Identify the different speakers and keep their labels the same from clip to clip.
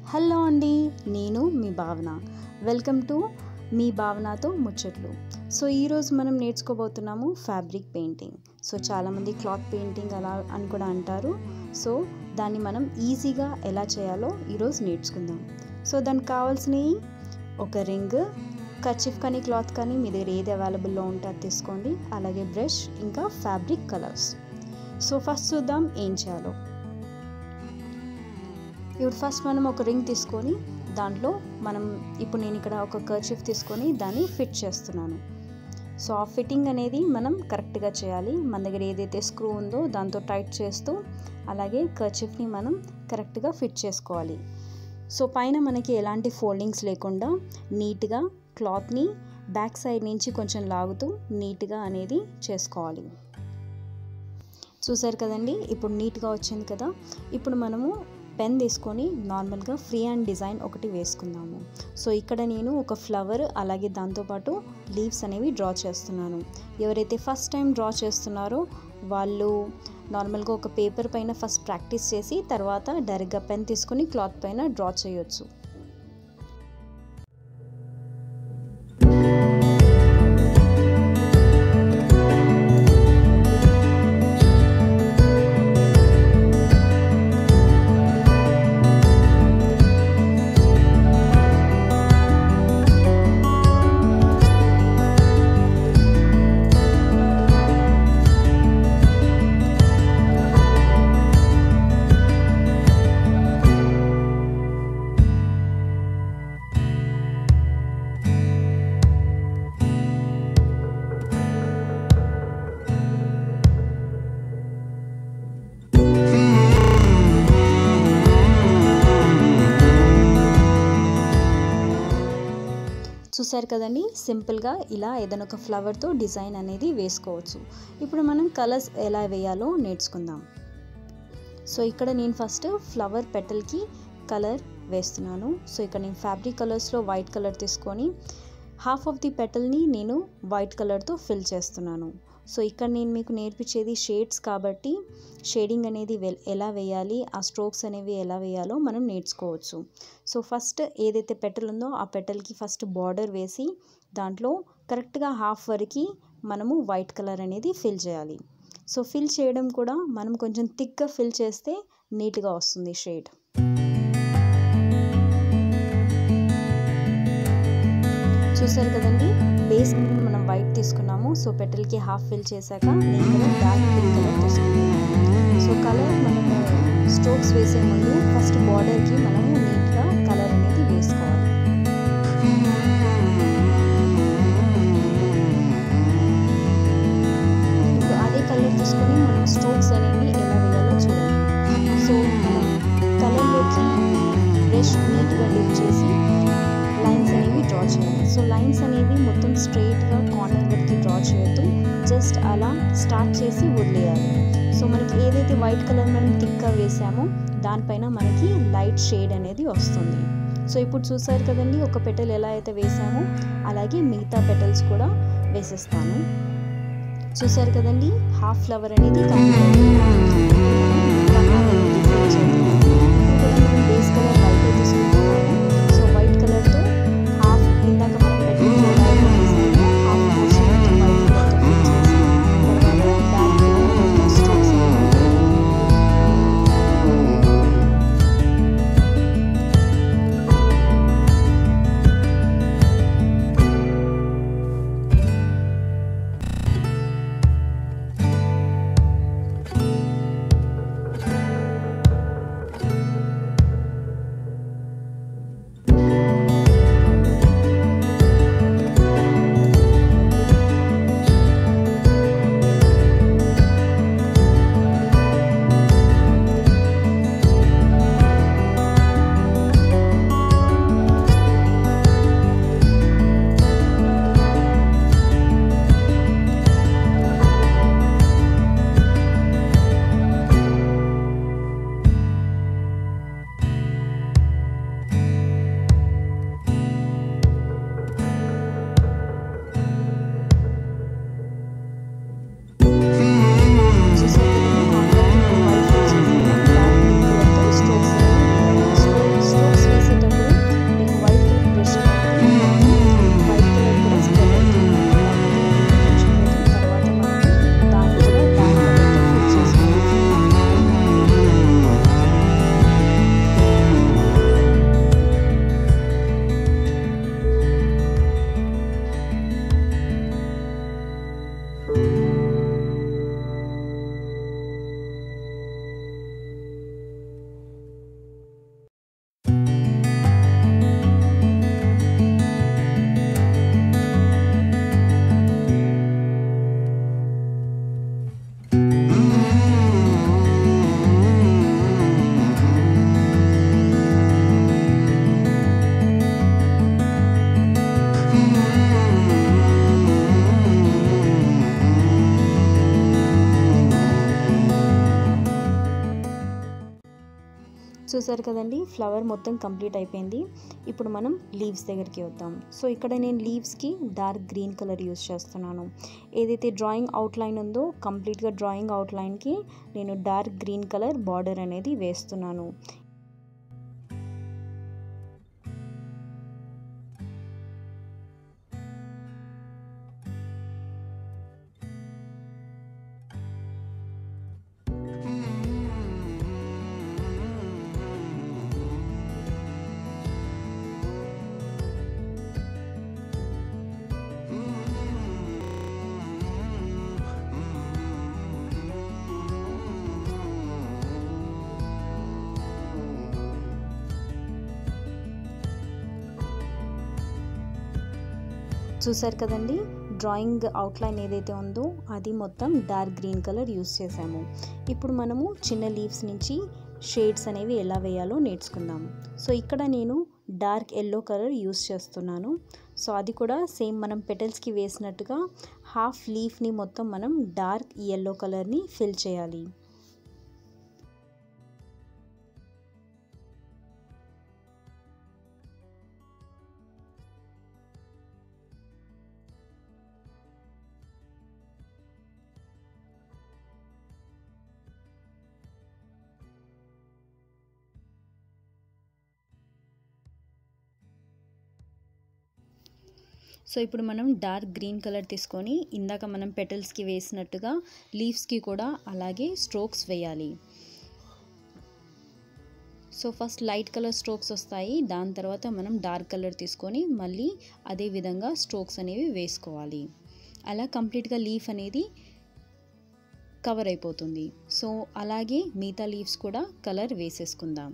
Speaker 1: hello అండి నేను మీ భావన వెల్కమ్ టు మీ భావనతో ముచ్చట్లు సో ఈరోజు మనం నేర్చుకోబోతున్నాము ఫ్యాబ్రిక్ పెయింటింగ్ సో చాలామంది క్లాత్ పెయింటింగ్ అలా అని కూడా అంటారు సో దాన్ని మనం ఈజీగా ఎలా చేయాలో ఈరోజు నేర్చుకుందాం సో దానికి కావాల్సినవి ఒక రింగ్ కచిఫ్ కానీ క్లాత్ కానీ మీ దగ్గర ఏది అవైలబుల్లో ఉంటే అది తీసుకోండి అలాగే బ్రష్ ఇంకా ఫ్యాబ్రిక్ కలర్స్ సో ఫస్ట్ చూద్దాం ఏం చేయాలో ఇప్పుడు ఫస్ట్ మనం ఒక రింగ్ తీసుకొని దాంట్లో మనం ఇప్పుడు నేను ఇక్కడ ఒక కర్చీఫ్ తీసుకొని దాన్ని ఫిట్ చేస్తున్నాను సో ఆ ఫిట్టింగ్ అనేది మనం కరెక్ట్గా చేయాలి మన దగ్గర ఏదైతే స్క్రూ ఉందో దాంతో టైట్ చేస్తూ అలాగే కర్చీఫ్ని మనం కరెక్ట్గా ఫిట్ చేసుకోవాలి సో పైన మనకి ఎలాంటి ఫోల్డింగ్స్ లేకుండా నీట్గా క్లాత్ని బ్యాక్ సైడ్ నుంచి కొంచెం లాగుతూ నీట్గా అనేది చేసుకోవాలి చూసారు కదండి ఇప్పుడు నీట్గా వచ్చింది కదా ఇప్పుడు మనము పెన్ తీసుకొని నార్మల్గా ఫ్రీ హ్యాండ్ డిజైన్ ఒకటి వేసుకుందాము సో ఇక్కడ నేను ఒక ఫ్లవర్ అలాగే దాంతోపాటు లీవ్స్ అనేవి డ్రా చేస్తున్నాను ఎవరైతే ఫస్ట్ టైం డ్రా చేస్తున్నారో వాళ్ళు నార్మల్గా ఒక పేపర్ పైన ఫస్ట్ ప్రాక్టీస్ చేసి తర్వాత డైరెక్ట్గా పెన్ తీసుకొని క్లాత్ పైన డ్రా చేయొచ్చు చూసారు కదండి సింపుల్గా ఇలా ఏదైనా ఒక ఫ్లవర్తో డిజైన్ అనేది వేసుకోవచ్చు ఇప్పుడు మనం కలర్స్ ఎలా వేయాలో నేర్చుకుందాం సో ఇక్కడ నేను ఫస్ట్ ఫ్లవర్ పెటల్కి కలర్ వేస్తున్నాను సో ఇక్కడ నేను ఫ్యాబ్రిక్ కలర్స్లో వైట్ కలర్ తీసుకొని హాఫ్ ఆఫ్ ది పెటల్ని నేను వైట్ కలర్తో ఫిల్ చేస్తున్నాను సో ఇక్కడ నేను మీకు నేర్పించేది షేడ్స్ కాబట్టి షేడింగ్ అనేది ఎలా వేయాలి ఆ స్ట్రోక్స్ అనేవి ఎలా వేయాలో మనం నేర్చుకోవచ్చు సో ఫస్ట్ ఏదైతే పెటల్ ఉందో ఆ పెటల్కి ఫస్ట్ బార్డర్ వేసి దాంట్లో కరెక్ట్గా హాఫ్ వరకు మనము వైట్ కలర్ అనేది ఫిల్ చేయాలి సో ఫిల్ చేయడం కూడా మనం కొంచెం థిక్గా ఫిల్ చేస్తే నీట్గా వస్తుంది షేడ్ చూసారు కదండి బేస్ మనం వైట్ తీసుకున్నాము సో పెటల్కి హాఫ్ ఫిల్ చేశాక నేను కలర్ డార్క్ పింక్ కలర్ తీసుకున్నాను సో కలర్ మనము స్ట్రోక్స్ వేసే ముందు ఫస్ట్ బార్డర్కి మనము నీట్గా కలర్ అనేది వేసుకోవాలి ఇప్పుడు అదే కలర్ తీసుకొని మనం స్ట్రోక్స్ అనేవి ఎలా వేయాలో చూడండి సో మనం కలర్లోకి బ్రష్ నీట్గా డిప్ చేసి లైన్స్ అనేవి డ్రా చేయాలి సో లైన్స్ అనేవి మొత్తం స్ట్రైట్గా కార్నర్ వరకు డ్రా చేయొద్దు జస్ట్ అలా స్టార్ట్ చేసి వదిలేయాలి సో మనకి ఏదైతే వైట్ కలర్ మనం థిక్గా వేసామో దానిపైన మనకి లైట్ షేడ్ అనేది వస్తుంది సో ఇప్పుడు చూసారు కదండి ఒక పెటల్ ఎలా అయితే వేసామో అలాగే మిగతా పెటల్స్ కూడా వేసేస్తాను చూసారు కదండి హాఫ్ ఫ్లవర్ అనేది బేస్ కలర్ వైట్ తీసుకుంటున్నాను సో వైట్ కలర్తో హాఫ్ ఇందాక మనం పెట్టిన హాఫ్ పోర్షన్ వైట్ కలర్తో ఫిల్ చేసి తర్వాత డార్క్ స్ట్రోక్స్ చూసారు కదండి ఫ్లవర్ మొత్తం కంప్లీట్ అయిపోయింది ఇప్పుడు మనం లీవ్స్ దగ్గరికి వద్దాం సో ఇక్కడ నేను లీవ్స్కి డార్క్ గ్రీన్ కలర్ యూస్ చేస్తున్నాను ఏదైతే డ్రాయింగ్ అవుట్లైన్ ఉందో కంప్లీట్గా డ్రాయింగ్ అవుట్లైన్కి నేను డార్క్ గ్రీన్ కలర్ బార్డర్ అనేది వేస్తున్నాను చూసారు కదండి డ్రాయింగ్ అవుట్లైన్ ఏదైతే ఉందో అది మొత్తం డార్క్ గ్రీన్ కలర్ యూస్ చేసాము ఇప్పుడు మనము చిన్న లీవ్స్ నుంచి షేడ్స్ అనేవి ఎలా వేయాలో నేర్చుకుందాం సో ఇక్కడ నేను డార్క్ ఎల్లో కలర్ యూస్ చేస్తున్నాను సో అది కూడా సేమ్ మనం పెటల్స్కి వేసినట్టుగా హాఫ్ లీఫ్ని మొత్తం మనం డార్క్ ఎల్లో కలర్ని ఫిల్ చేయాలి సో ఇప్పుడు మనం డార్క్ గ్రీన్ కలర్ తీసుకొని ఇందాక మనం పెటల్స్కి వేసినట్టుగా లీవ్స్కి కూడా అలాగే స్ట్రోక్స్ వేయాలి so first light colour strokes వస్తాయి దాని తర్వాత మనం డార్క్ కలర్ తీసుకొని మళ్ళీ అదే విధంగా స్ట్రోక్స్ అనేవి వేసుకోవాలి అలా కంప్లీట్గా లీఫ్ అనేది కవర్ అయిపోతుంది సో అలాగే మిగతా లీవ్స్ కూడా కలర్ వేసేసుకుందాం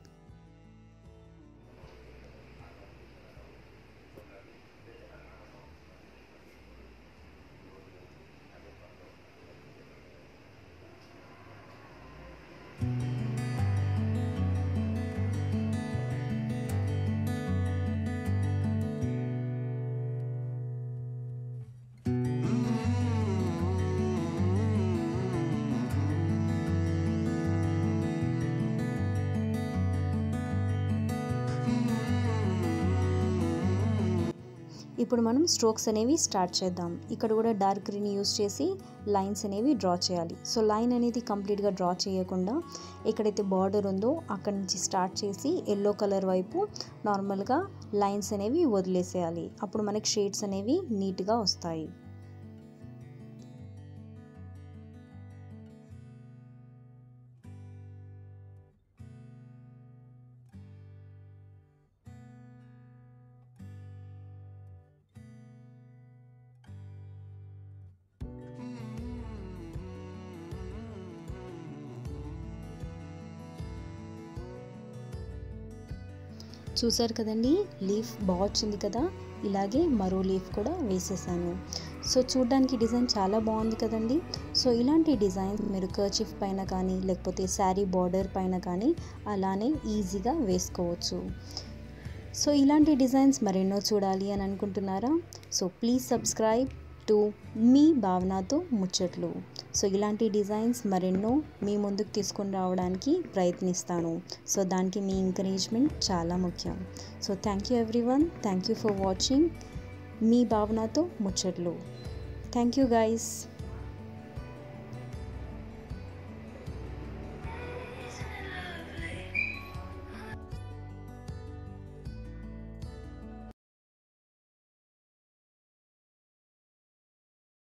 Speaker 1: ఇప్పుడు మనం స్ట్రోక్స్ అనేవి స్టార్ట్ చేద్దాం ఇక్కడ కూడా డార్క్ గ్రీన్ యూస్ చేసి లైన్స్ అనేవి డ్రా చేయాలి సో లైన్ అనేది కంప్లీట్గా డ్రా చేయకుండా ఎక్కడైతే బార్డర్ ఉందో అక్కడ నుంచి స్టార్ట్ చేసి ఎల్లో కలర్ వైపు నార్మల్గా లైన్స్ అనేవి వదిలేసేయాలి అప్పుడు మనకి షేడ్స్ అనేవి నీట్గా వస్తాయి చూసారు కదండి లీఫ్ బాగా వచ్చింది కదా ఇలాగే మరో లీఫ్ కూడా వేసేసాను సో చూడ్డానికి డిజైన్ చాలా బాగుంది కదండి సో ఇలాంటి డిజైన్ మీరు కర్చిఫ్ పైన కానీ లేకపోతే శారీ బార్డర్ పైన కానీ అలానే ఈజీగా వేసుకోవచ్చు సో ఇలాంటి డిజైన్స్ మరెన్నో చూడాలి అని అనుకుంటున్నారా సో ప్లీజ్ సబ్స్క్రైబ్ టు మీ భావనతో ముచ్చట్లు సో ఇలాంటి డిజైన్స్ మరెన్నో మీ ముందుకు తీసుకొని రావడానికి ప్రయత్నిస్తాను సో దానికి మీ ఎంకరేజ్మెంట్ చాలా ముఖ్యం so thank you everyone thank you for watching మీ భావనతో ముచ్చట్లు థ్యాంక్ యూ గైస్